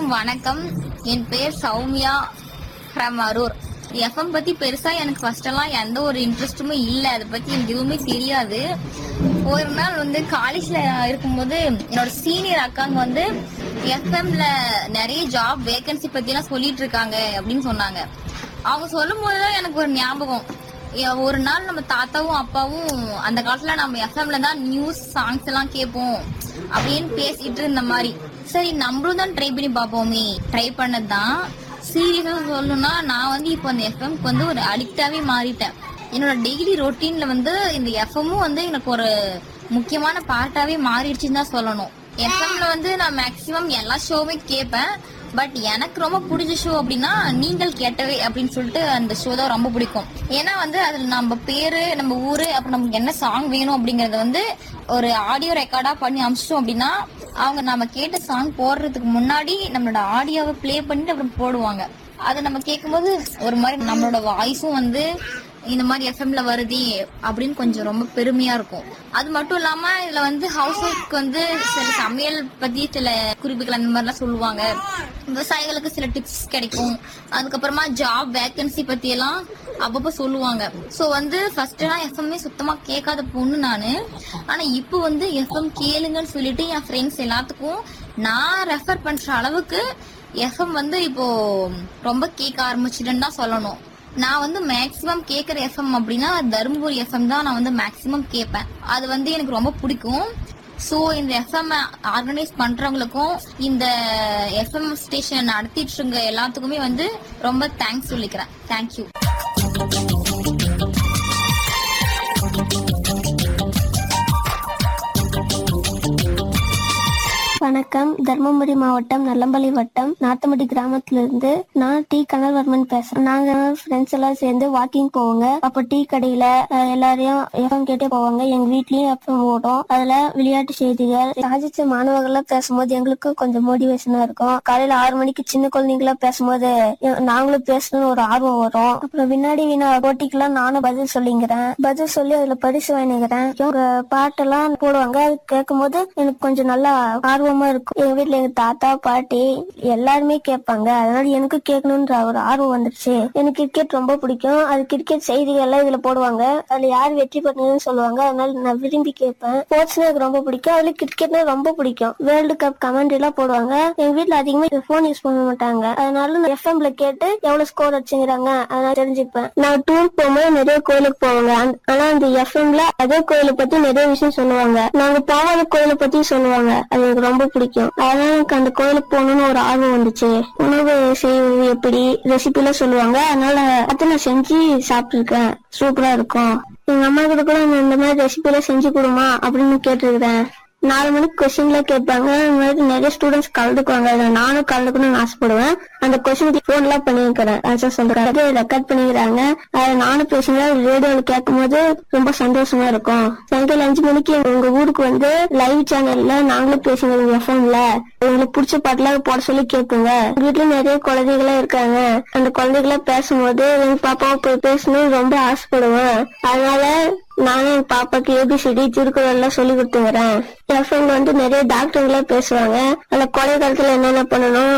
வணக்கம் என் பேர் Soumya from Arur FM பத்தி பெருசா எனக்கு ஃபர்ஸ்ட் எல்லாம் எந்த ஒரு இன்ட்ரெஸ்ட்டுமே இல்ல அதை பத்தி எனக்கு எதுவுமே தெரியாது ஒரு நாள் வந்து காலேஜ்ல இருக்கும்போது என்னோட சீனியர் அக்காங்க வந்து எஃப்எம்ல நிறைய ஜாப் வேகன்சி பத்தி எல்லாம் சொல்லிட்டு இருக்காங்க அப்படின்னு சொன்னாங்க அவங்க சொல்லும் போதுதான் எனக்கு ஒரு ஞாபகம் ஏ- ஒரு நாள் நம்ம தாத்தாவும் அப்பாவும் அந்த காலத்துல நம்ம எஃப்எம்ல தான் நியூஸ் சாங்ஸ் எல்லாம் கேட்போம் அப்படின்னு பேசிட்டு இருந்த மாதிரி சரி நம்மளும் தான் ட்ரை பண்ணி பார்ப்போமே ட்ரை பண்ணதுதான் சீரியஸா சொல்லணும்னா நான் வந்து இப்போ அந்த எஃப்எம்க்கு வந்து ஒரு அடிக்டாவே மாறிட்டேன் என்னோட டெய்லி ரொட்டீன்ல வந்து இந்த எஃப்எம்மும் வந்து எனக்கு ஒரு முக்கியமான பார்ட்டாவே மாறிடுச்சுன்னு தான் சொல்லணும் எஃப்எம்ல வந்து நான் மேக்சிமம் எல்லா ஷோவுமே கேட்பேன் பட் எனக்கு ரொம்ப பிடிச்ச ஷோ அப்படின்னா நீங்கள் கேட்டவை அப்படின்னு சொல்லிட்டு அந்த ஷோ தான் ரொம்ப பிடிக்கும் ஏன்னா வந்து அதுல நம்ம பேரு நம்ம ஊரு அப்புறம் நமக்கு என்ன சாங் வேணும் அப்படிங்கறத வந்து ஒரு ஆடியோ ரெக்கார்டா பண்ணி அமிச்சிட்டோம் அப்படின்னா அவங்க நம்ம கேட்ட சாங் போடுறதுக்கு முன்னாடி நம்மளோட ஆடியோவை ப்ளே பண்ணிட்டு அப்புறம் போடுவாங்க அதை நம்ம கேட்கும்போது ஒரு மாதிரி நம்மளோட வாய்ஸும் வந்து இந்த மாதிரி எஃப்எம்ல வருதே அப்படின்னு கொஞ்சம் ரொம்ப பெருமையா இருக்கும் அது மட்டும் இல்லாம இதுல வந்து ஹவுஸ் ஒய்ஃப்க்கு வந்து சில சமையல் பத்தி சில குறிப்புகள் அந்த மாதிரிலாம் சொல்லுவாங்க விவசாயிகளுக்கு சில டிப்ஸ் கிடைக்கும் அதுக்கப்புறமா ஜாப் வேகன்சி பத்தி எல்லாம் அப்பப்போ சொல்லுவாங்க சோ வந்து ஃபர்ஸ்ட் எல்லாம் எஃப்எம்மே சுத்தமா கேட்காத பொண்ணு நானு ஆனா இப்போ வந்து எஃப்எம் கேளுங்கன்னு சொல்லிட்டு என் ஃப்ரெண்ட்ஸ் எல்லாத்துக்கும் நான் ரெஃபர் பண்ற அளவுக்கு எஃப்எம் வந்து இப்போ ரொம்ப கேட்க ஆரம்பிச்சிட்டேன்னு தான் சொல்லணும் நான் வந்து மேக்ஸிமம் கேட்குற எஃப்எம் அப்படின்னா தருமபுரி எஃப்எம் தான் நான் வந்து மேக்ஸிமம் கேட்பேன் அது வந்து எனக்கு ரொம்ப பிடிக்கும் ஸோ இந்த எஃப்எம் ஆர்கனைஸ் பண்றவங்களுக்கும் இந்த எஃப்எம் ஸ்டேஷன் நடத்திட்டு இருக்க எல்லாத்துக்குமே வந்து ரொம்ப தேங்க்ஸ் சொல்லிக்கிறேன் தேங்க்யூ வணக்கம் தர்மபுரி மாவட்டம் நல்லம்பள்ளி வட்டம் நாத்தமடி கிராமத்திலிருந்து நான் டி கனல்வர்மன் பேசுறேன் நாங்க ஃப்ரெண்ட்ஸ் எல்லாம் சேர்ந்து வாக்கிங் போவோங்க அப்ப டீ கடையில அஹ், எல்லாரையும் எஃப்எம் கேட்டே போவாங்க எங்க வீட்லயும் எஃப்எம் ஓடும் அதுல விளையாட்டு செய்திகள் சாதிச்ச மாணவர்கள்லாம் பேசும்போது எங்களுக்கும் கொஞ்சம் மோட்டிவேஷனா இருக்கும் காலையில ஆறு மணிக்கு சின்ன குழந்தைங்களா பேசும்போது எ- நாங்களும் பேசணும்னு ஒரு ஆர்வம் வரும் அப்புறம் வினாடி வினா போட்டிக்கெல்லாம் நானும் பதில் சொல்லிங்கிறேன் பதில் சொல்லி அதுல பரிசு வாங்கிக்கிறேன் இவங்க பாட்டெல்லாம் போடுவாங்க அது கேட்கும்போது எனக்கு கொஞ்சம் நல்லா ஆர்வமா இருக்கும் எங்க வீட்ல எங்க தாத்தா பாட்டி எல்லாருமே கேட்பாங்க அதனால எனக்கு கேட்கணுன்ற ஒரு ஆர்வம் வந்துருச்சு எனக்கு கிரிக்கெட் ரொம்ப பிடிக்கும் அது கிரிக்கெட் செய்திகள் எல்லாம் இதுல போடுவாங்க அதுல யார் வெற்றி பெற்றதுன்னு சொல்லுவாங்க அதனால நான் விரும்பி கேட்பேன் ஸ்போர்ட்ஸ்னா எனக்கு ரொம்ப பிடிக்கும் அதுல கிரிக்கெட்னா ரொம்ப பிடிக்கும் வேர்ல்டு கப் கமெண்ட் எல்லாம் போடுவாங்க எங்க வீட்ல அதிகமா போன் யூஸ் பண்ண மாட்டாங்க அதனால நான் எஃப்எம்ல கேட்டு எவ்வளவு ஸ்கோர் வச்சுங்கிறாங்க அதனால தெரிஞ்சுப்பேன் நான் டூர் போகும்போது நிறைய கோயிலுக்கு போவாங்க அந்த- ஆனா அந்த எஃப்எம்ல அதே கோயிலை பத்தி நிறைய விஷயம் சொல்லுவாங்க நாங்க போகாத கோயிலை பத்தி சொல்லுவாங்க அது எனக்கு ரொம்ப பிடிக்கும் அதனால எனக்கு அந்த கோயிலுக்கு போகணும்னு ஒரு ஆர்வம் வந்துச்சு உணவு செய்வது எப்படி ரெசிபி எல்லாம் சொல்லுவாங்க அதனால அதை நான் செஞ்சு சாப்பிட்டுருக்கேன் சூப்பரா இருக்கும் எங்க அம்மா கிட்ட கூட நான் இந்த மாதிரி ரெசிபி எல்லாம் செஞ்சு கொடுமா அப்படின்னு கேட்டிருக்கிறேன் நாலு மணிக்கு கொஸ்டின்ல கேட்பாங்க இந்த மாதிரி நிறைய ஸ்டூடெண்ட்ஸ் கலந்துக்குவாங்க அதுல நானும் கலந்துக்கணும்னு ஆசைப்படுவேன் அந்த கொஸ்டினுக்கு போன் எல்லாம் பண்ணிருக்கிறேன் ஆன்சர் சொல்றாங்க ரெக்கார்ட் பண்ணிக்கிறாங்க அதை நானும் பேசுங்க ரேடியோல கேட்கும் போது ரொம்ப சந்தோஷமா இருக்கும் சாயங்காலம் அஞ்சு மணிக்கு உங்க ஊருக்கு வந்து லைவ் சேனல்ல நாங்களும் பேசுங்க எஃப்எம்ல உங்களுக்கு பிடிச்ச பாட்டுலாம் போட சொல்லி கேட்போங்க எங்க வீட்டுல நிறைய குழந்தைகளா இருக்காங்க அந்த குழந்தைகளா பேசும்போது எங்க பாப்பாவை போய் பேசணும்னு ரொம்ப ஆசைப்படுவேன் அதனால நானும் என் பாப்பாக்கு ஏபிசிடி திருக்குறள் எல்லாம் சொல்லி கொடுத்துங்கிறேன் என் ஃப்ரெண்ட் வந்து நிறைய டாக்டர்ங்களா பேசுவாங்க அந்த கொலை காலத்துல என்னென்ன பண்ணணும்